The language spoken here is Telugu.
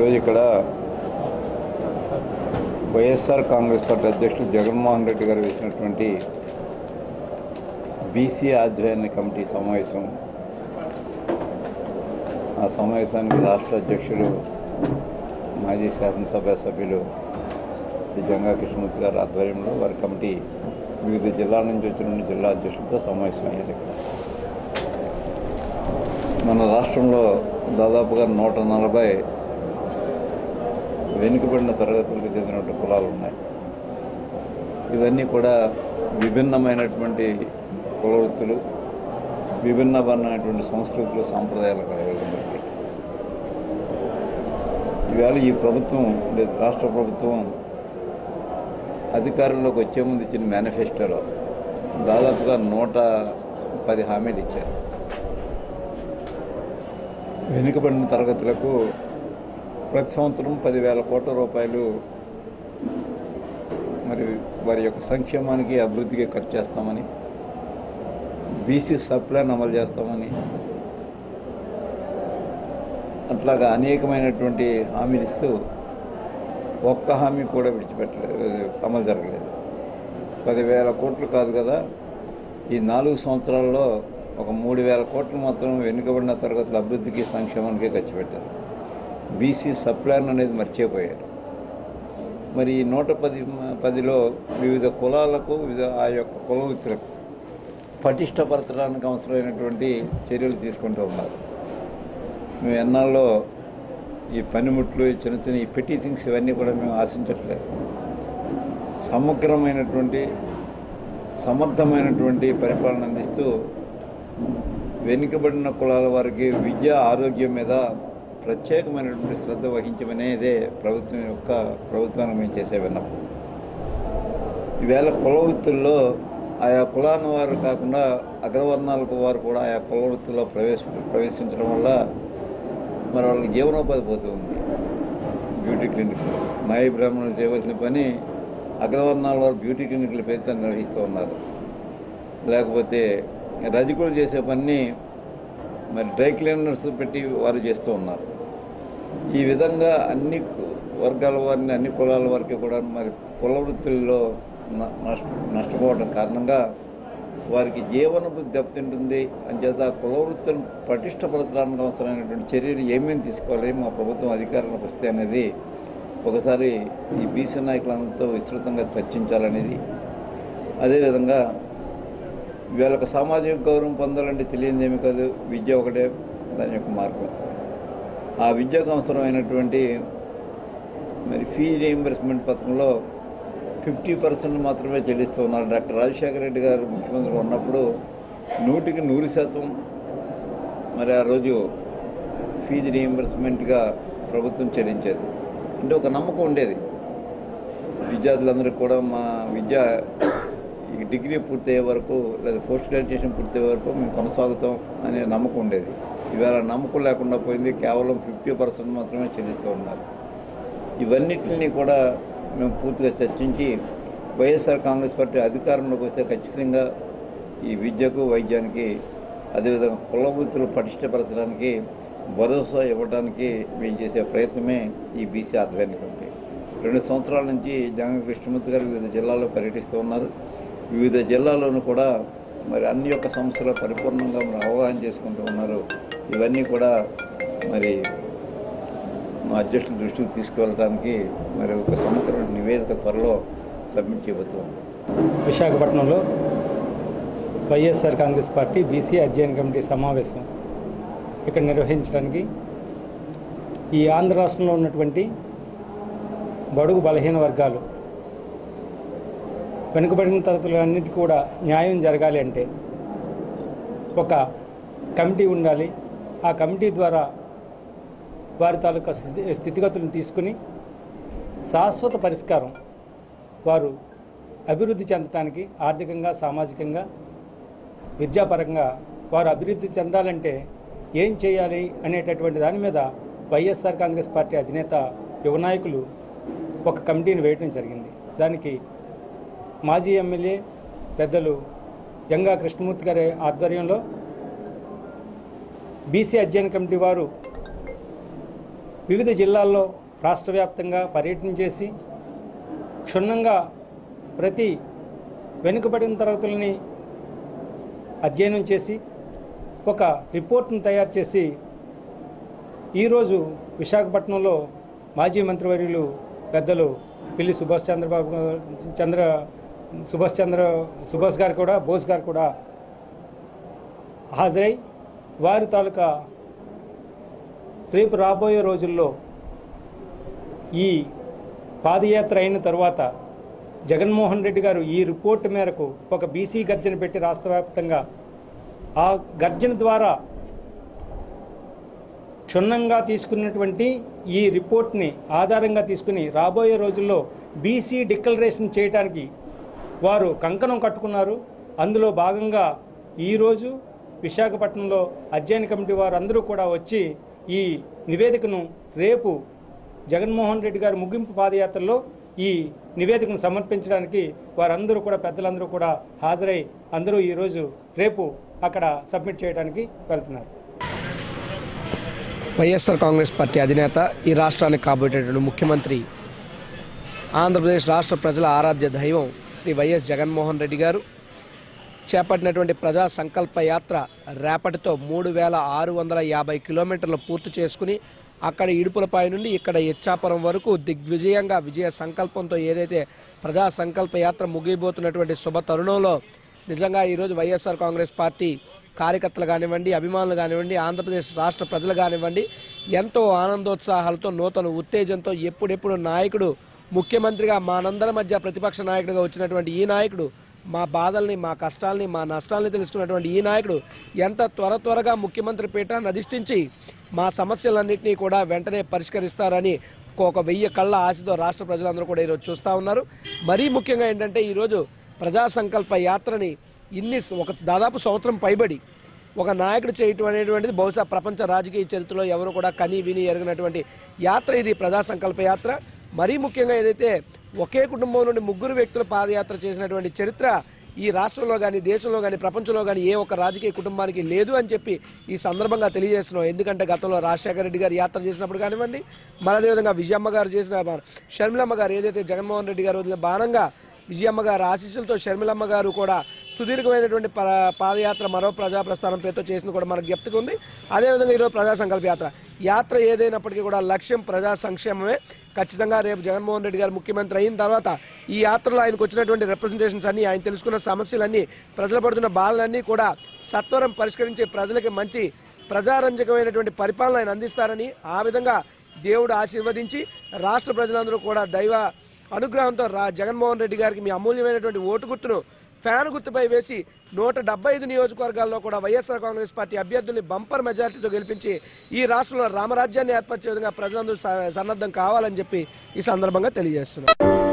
ఈరోజు ఇక్కడ వైఎస్ఆర్ కాంగ్రెస్ పార్టీ అధ్యక్షుడు జగన్మోహన్ రెడ్డి గారు వేసినటువంటి బీసీ అధ్యయన కమిటీ సమావేశం ఆ సమావేశానికి రాష్ట్ర అధ్యక్షులు మాజీ శాసనసభ సభ్యులు శ్రీ జంగా కృష్ణమూర్తి గారి ఆధ్వర్యంలో వారి కమిటీ వివిధ జిల్లాల నుంచి వచ్చిన జిల్లా అధ్యక్షులతో సమావేశమయ్యారు ఇక్కడ మన రాష్ట్రంలో దాదాపుగా నూట నలభై వెనుకబడిన తరగతులకు చెందినటువంటి కులాలు ఉన్నాయి ఇవన్నీ కూడా విభిన్నమైనటువంటి కుల వృత్తులు విభిన్నమైనటువంటి సంస్కృతులు సాంప్రదాయాలు కలిగి ఉన్నాయి ఈవేళ ఈ ప్రభుత్వం లేదు రాష్ట్ర ప్రభుత్వం అధికారంలోకి వచ్చే ముందు ఇచ్చిన మేనిఫెస్టోలో దాదాపుగా నూట పది హామీలు ఇచ్చారు వెనుకబడిన తరగతులకు ప్రతి సంవత్సరం పదివేల కోట్ల రూపాయలు మరి వారి యొక్క సంక్షేమానికి అభివృద్ధికి ఖర్చు చేస్తామని బీసీ సప్లైన్ అమలు చేస్తామని అట్లాగా అనేకమైనటువంటి హామీలు ఇస్తూ ఒక్క హామీ కూడా విడిచిపెట్టలేదు అమలు జరగలేదు పదివేల కోట్లు కాదు కదా ఈ నాలుగు సంవత్సరాల్లో ఒక మూడు వేల కోట్లు మాత్రం వెనుకబడిన తరగతుల అభివృద్ధికి సంక్షేమానికి ఖర్చు పెట్టారు బీసీ సప్లైన్ అనేది మర్చిపోయారు మరి ఈ నూట పది పదిలో వివిధ కులాలకు వివిధ ఆ యొక్క కుల వృత్తులకు పటిష్టపరచడానికి అవసరమైనటువంటి చర్యలు తీసుకుంటూ ఉన్నారు మేము ఎన్నాళ్ళలో ఈ పనిముట్లు ఈ చిన్న చిన్న ఈ పెట్టి థింగ్స్ ఇవన్నీ కూడా మేము ఆశించట్లేదు సమగ్రమైనటువంటి సమర్థమైనటువంటి పరిపాలన అందిస్తూ వెనుకబడిన కులాల వారికి విద్య ఆరోగ్యం మీద ప్రత్యేకమైనటువంటి శ్రద్ధ వహించమనేదే ప్రభుత్వం యొక్క ప్రభుత్వానికి మేము చేసే విన్నపం ఈవేళ కుల వృత్తుల్లో ఆయా కులాల వారు కాకుండా అగ్రవర్ణాలకు వారు కూడా ఆయా కుల వృత్తుల్లో ప్రవేశ ప్రవేశించడం వల్ల మరి వాళ్ళకి జీవనోపాధి పోతూ ఉంది బ్యూటీ క్లినిక్ నాయ బ్రాహ్మణులు చేయవలసిన పని అగ్రవర్ణాల వారు బ్యూటీ క్లినిక్ల పేరుతో నిర్వహిస్తూ ఉన్నారు లేకపోతే రజకులు చేసే పని మరి డ్రై క్లీనర్స్ పెట్టి వారు చేస్తూ ఉన్నారు ఈ విధంగా అన్ని వర్గాల వారిని అన్ని కులాల వారికి కూడా మరి కుల వృత్తుల్లో న- నష్ట నష్టపోవడం కారణంగా వారికి జీవన వృద్ధి దెబ్బతింటుంది అంచేత కుల వృత్తులను పటిష్టపరచడానికి అవసరమైనటువంటి చర్యలు ఏమేమి తీసుకోవాలి మా ప్రభుత్వం అధికారంలోకి వస్తే అనేది ఒకసారి ఈ బీసీ నాయకులంతా విస్తృతంగా చర్చించాలనేది అదేవిధంగా వీళ్ళకి సామాజిక గౌరవం పొందాలంటే తెలియదు ఏమి కాదు విద్య ఒకటే దాని యొక్క మార్గం ఆ విద్యకు అవసరమైనటువంటి మరి ఫీజు రీయింబర్స్మెంట్ పథకంలో ఫిఫ్టీ పర్సెంట్ మాత్రమే చెల్లిస్తూ ఉన్నారు డాక్టర్ రాజశేఖర రెడ్డి గారు ముఖ్యమంత్రిగా ఉన్నప్పుడు నూటికి నూరు శాతం మరి ఆ రోజు ఫీజు రీయింబర్స్మెంట్గా ప్రభుత్వం చెల్లించేది అంటే ఒక నమ్మకం ఉండేది విద్యార్థులందరికీ కూడా మా విద్య ఈ డిగ్రీ పూర్తయ్యే వరకు లేదా పోస్ట్ గ్రాడ్యుయేషన్ పూర్తయ్యే వరకు మేము కొనసాగుతాం అనే నమ్మకం ఉండేది ఇవాళ నమ్మకం లేకుండా పోయింది కేవలం ఫిఫ్టీ పర్సెంట్ మాత్రమే చెల్లిస్తూ ఉన్నారు ఇవన్నిటిని కూడా మేము పూర్తిగా చర్చించి వైఎస్ఆర్ కాంగ్రెస్ పార్టీ అధికారంలోకి వస్తే ఖచ్చితంగా ఈ విద్యకు వైద్యానికి అదేవిధంగా కుల వృత్తులు పటిష్టపరచడానికి భరోసా ఇవ్వడానికి మేము చేసే ప్రయత్నమే ఈ బీసీ ఆధ్వర్యం కమిటీ రెండు సంవత్సరాల నుంచి జంగ కృష్ణమూర్తి గారు వివిధ జిల్లాల్లో పర్యటిస్తూ ఉన్నారు వివిధ జిల్లాల్లోనూ కూడా మరి అన్ని యొక్క సమస్యలు పరిపూర్ణంగా మరి అవగాహన చేసుకుంటూ ఉన్నారు ఇవన్నీ కూడా మరి మా అధ్యక్షుల దృష్టికి తీసుకువెళ్ళడానికి మరి ఒక సమగ్ర నివేదిక త్వరలో సబ్మిట్ చేయబోతున్నాం విశాఖపట్నంలో వైఎస్ఆర్ కాంగ్రెస్ పార్టీ బీసీ అధ్యయన కమిటీ సమావేశం ఇక్కడ నిర్వహించడానికి ఈ ఆంధ్ర రాష్ట్రంలో ఉన్నటువంటి బడుగు బలహీన వర్గాలు వెనుకబడిన తరగతులన్నిటికీ కూడా న్యాయం జరగాలి అంటే ఒక కమిటీ ఉండాలి ఆ కమిటీ ద్వారా వారి తాలూకా స్థితి స్థితిగతులను తీసుకుని శాశ్వత పరిష్కారం వారు అభివృద్ధి చెందడానికి ఆర్థికంగా సామాజికంగా విద్యాపరంగా వారు అభివృద్ధి చెందాలంటే ఏం చేయాలి అనేటటువంటి దాని మీద వైఎస్ఆర్ కాంగ్రెస్ పార్టీ అధినేత యువ నాయకులు ఒక కమిటీని వేయటం జరిగింది దానికి మాజీ ఎమ్మెల్యే పెద్దలు జంగా కృష్ణమూర్తి గారి ఆధ్వర్యంలో బీసీ అధ్యయన కమిటీ వారు వివిధ జిల్లాల్లో రాష్ట్ర వ్యాప్తంగా పర్యటన చేసి క్షుణ్ణంగా ప్రతి వెనుకబడిన తరగతులని అధ్యయనం చేసి ఒక రిపోర్ట్ను తయారు చేసి ఈరోజు విశాఖపట్నంలో మాజీ మంత్రివర్యులు పెద్దలు పిల్లి సుభాష్ చంద్రబాబు గా- చంద్ర సుభాష్ చంద్ర సుభాష్ గారు కూడా బోస్ గారు కూడా హాజరై వారి తాలూకా రేపు రాబోయే రోజుల్లో ఈ పాదయాత్ర అయిన తర్వాత జగన్మోహన్ రెడ్డి గారు ఈ రిపోర్టు మేరకు ఒక బీసీ గర్జన పెట్టి రాష్ట్ర వ్యాప్తంగా ఆ గర్జన ద్వారా క్షుణ్ణంగా తీసుకున్నటువంటి ఈ రిపోర్ట్ని ఆధారంగా తీసుకుని రాబోయే రోజుల్లో బీసీ డిక్లరేషన్ చేయడానికి వారు కంకణం కట్టుకున్నారు అందులో భాగంగా ఈరోజు విశాఖపట్నంలో అధ్యయన కమిటీ వారు అందరూ కూడా వచ్చి ఈ నివేదికను రేపు జగన్మోహన్ రెడ్డి గారి ముగింపు పాదయాత్రలో ఈ నివేదికను సమర్పించడానికి వారందరూ కూడా పెద్దలందరూ కూడా హాజరై అందరూ ఈరోజు రేపు అక్కడ సబ్మిట్ చేయడానికి వెళ్తున్నారు వైఎస్ఆర్ కాంగ్రెస్ పార్టీ అధినేత ఈ రాష్ట్రానికి కాబోయేటటువంటి ముఖ్యమంత్రి ఆంధ్రప్రదేశ్ రాష్ట్ర ప్రజల ఆరాధ్య దైవం శ్రీ వైఎస్ జగన్మోహన్ రెడ్డి గారు చేపట్టినటువంటి ప్రజా సంకల్ప యాత్ర రేపటితో మూడు వేల ఆరు వందల యాభై కిలోమీటర్లు పూర్తి చేసుకుని అక్కడ ఇడుపులపై నుండి ఇక్కడ ఇచ్చాపురం వరకు దిగ్విజయంగా విజయ సంకల్పంతో ఏదైతే ప్రజా సంకల్ప యాత్ర ముగియబోతున్నటువంటి శుభ తరుణంలో నిజంగా ఈరోజు వైఎస్ఆర్ కాంగ్రెస్ పార్టీ కార్యకర్తలు కానివ్వండి అభిమానులు కానివ్వండి ఆంధ్రప్రదేశ్ రాష్ట్ర ప్రజలు కానివ్వండి ఎంతో ఆనందోత్సాహాలతో నూతన ఉత్తేజంతో ఎప్పుడెప్పుడు నాయకుడు ముఖ్యమంత్రిగా మానందరి మధ్య ప్రతిపక్ష నాయకుడిగా వచ్చినటువంటి ఈ నాయకుడు మా బాధల్ని మా కష్టాల్ని మా నష్టాల్ని తెలుసుకున్నటువంటి ఈ నాయకుడు ఎంత త్వర త్వరగా ముఖ్యమంత్రి పీఠాన్ని అధిష్ఠించి మా సమస్యలన్నింటినీ కూడా వెంటనే పరిష్కరిస్తారని ఒక వెయ్యి కళ్ళ ఆశతో రాష్ట్ర ప్రజలందరూ కూడా ఈరోజు చూస్తూ ఉన్నారు మరీ ముఖ్యంగా ఏంటంటే ఈరోజు ప్రజా సంకల్ప యాత్రని ఇన్ని ఒక దాదాపు సంవత్సరం పైబడి ఒక నాయకుడు చేయటం అనేటువంటిది బహుశా ప్రపంచ రాజకీయ చరిత్రలో ఎవరు కూడా కని విని ఎరగినటువంటి యాత్ర ఇది ప్రజా సంకల్ప యాత్ర మరీ ముఖ్యంగా ఏదైతే ఒకే కుటుంబం నుండి ముగ్గురు వ్యక్తులు పాదయాత్ర చేసినటువంటి చరిత్ర ఈ రాష్ట్రంలో కానీ దేశంలో కానీ ప్రపంచంలో కానీ ఏ ఒక్క రాజకీయ కుటుంబానికి లేదు అని చెప్పి ఈ సందర్భంగా తెలియజేస్తున్నాం ఎందుకంటే గతంలో రాజశేఖర రెడ్డి గారు యాత్ర చేసినప్పుడు కానివ్వండి మరి అదేవిధంగా విజయమ్మ గారు చేసిన షర్మిలమ్మ గారు ఏదైతే జగన్మోహన్ రెడ్డి గారు వదిలిన బాణంగా విజయమ్మ గారు ఆశీస్సులతో షర్మిలమ్మ గారు కూడా సుదీర్ఘమైనటువంటి ప- పాదయాత్ర మరో ప్రజా ప్రస్థానం పేరుతో చేసింది కూడా మనకు జ్ఞప్తికి ఉంది అదేవిధంగా ఈరోజు ప్రజా సంకల్ప యాత్ర యాత్ర ఏదైనప్పటికీ కూడా లక్ష్యం ప్రజా సంక్షేమమే ఖచ్చితంగా రేపు జగన్మోహన్ రెడ్డి గారు ముఖ్యమంత్రి అయిన తర్వాత ఈ యాత్రలో ఆయనకు వచ్చినటువంటి రిప్రజెంటేషన్స్ అన్ని ఆయన తెలుసుకున్న సమస్యలన్నీ ప్రజలు పడుతున్న బాధలన్నీ కూడా సత్వరం పరిష్కరించి ప్రజలకి మంచి ప్రజారంజకమైనటువంటి పరిపాలన ఆయన అందిస్తారని ఆ విధంగా దేవుడు ఆశీర్వదించి రాష్ట్ర ప్రజలందరూ కూడా దైవ అనుగ్రహంతో రా జగన్మోహన్ రెడ్డి గారికి మీ అమూల్యమైనటువంటి ఓటు గుర్తును ఫ్యాన్ గుర్తుపై వేసి నూట డెబ్బై ఐదు నియోజకవర్గాల్లో కూడా వైఎస్ఆర్ కాంగ్రెస్ పార్టీ అభ్యర్థుల్ని బంపర్ మెజారిటీతో గెలిపించి ఈ రాష్ట్రంలో రామరాజ్యాన్ని ఏర్పరిచే విధంగా ప్రజలందరూ స- సన్నద్ధం కావాలని చెప్పి ఈ సందర్భంగా తెలియజేస్తున్నారు